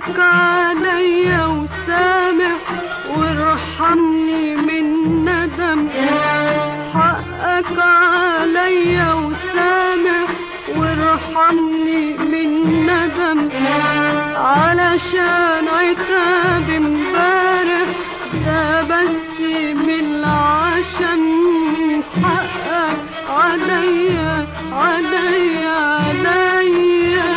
حقك عليا وسامح وارحمني من ندم حقك عليا وسامح وارحمني من ندم علشان عتاب امبارح ده بس من العشم حقك عليا عليا عليا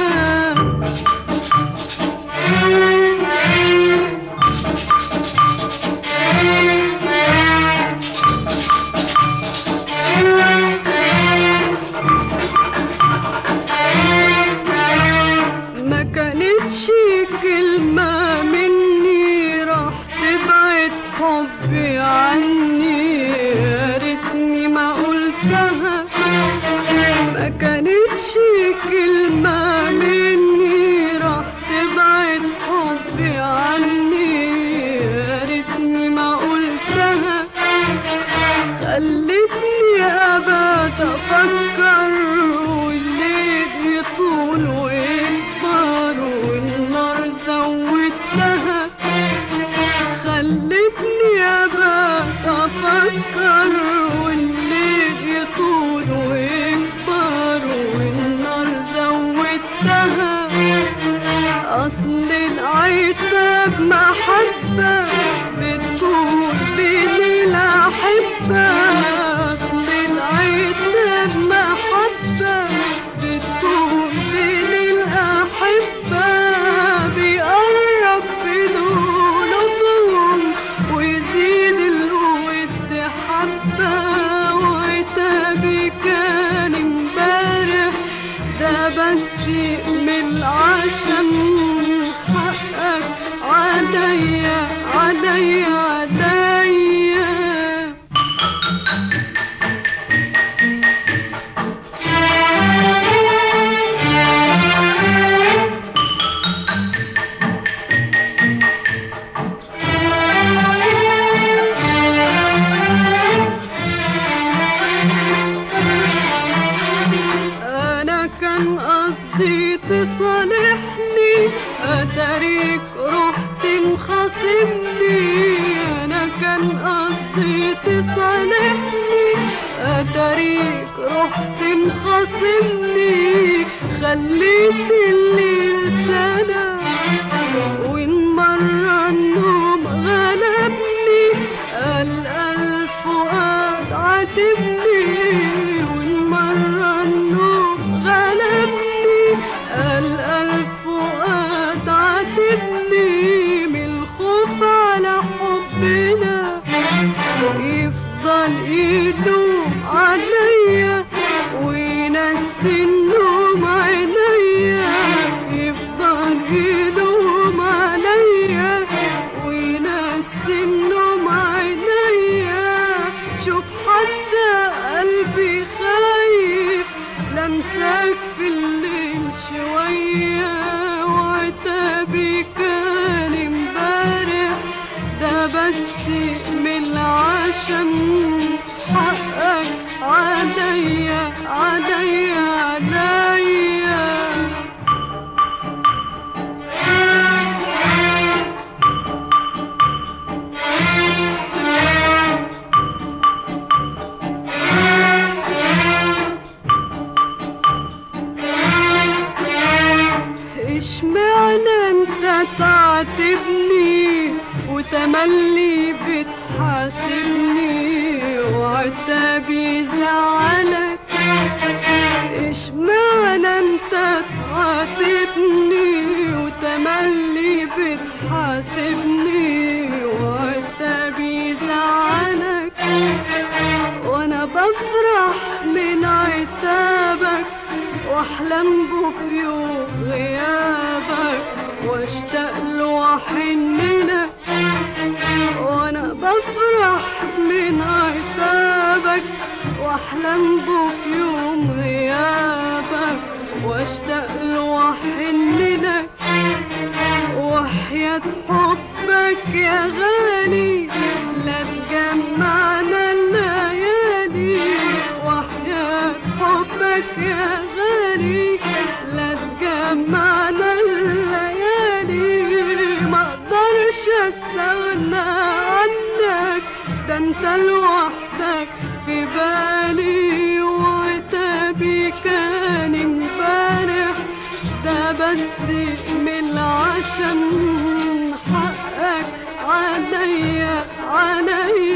ما كانتش كلمة مني راح تبعد حبي عني يا ريتني ما قلتها ما كانتش كلمة مني راح تبعد حبي عني يا ريتني ما قلتها خلتني ابات افكر والليل يطول ويكبر والنار زودتها خلتني ابات افكر والليل يطول ويكبر والنار زودتها اصل العتاب محبة بتكون بين الاحبة اصل العتاب محبة بتكون بين الاحبة بيقرب قلوبهم ويزيد الود حبة وعتابي كان امبارح ده بس من العشم حقك عليا عليا عليا انا كان قصدي تصالحني اتاريك رحت مخاصمني انا كان قصدي تصالحني اتاريك رحت مخاصمني خليت الليل سنة وان مرة النوم غلبني قال الفؤاد عاتبني وان مرة النوم غلبني قال الفؤاد عاتبني من الخوف على حبنا يفضل يدوم عليا وينسي النوم عينيا يفضل يلوم عليا وينسي النوم عينيا شوف حتى قلبي خايف لمساك في الليل شوية وعتابي كان امبارح ده بس من العشم حقك عليا عليا عليا اشمعنى انت تعاتبني وتملي بتحاسبني وعتابي زعلك اشمعنى انت تعاتبني وتملي بتحاسبني وعتابي زعلك وانا بفرح من عتابك واحلم بيوم غيابك واشتاق له واحن لك وانا بفرح من عتابك واحلم بيوم غيابك واشتاق له واحن لك وحياة حبك يا غالي لا تجمعنا الليالي وحياة حبك يا غالي لا تجمعنا الليالي من عشان حقك عليا عليا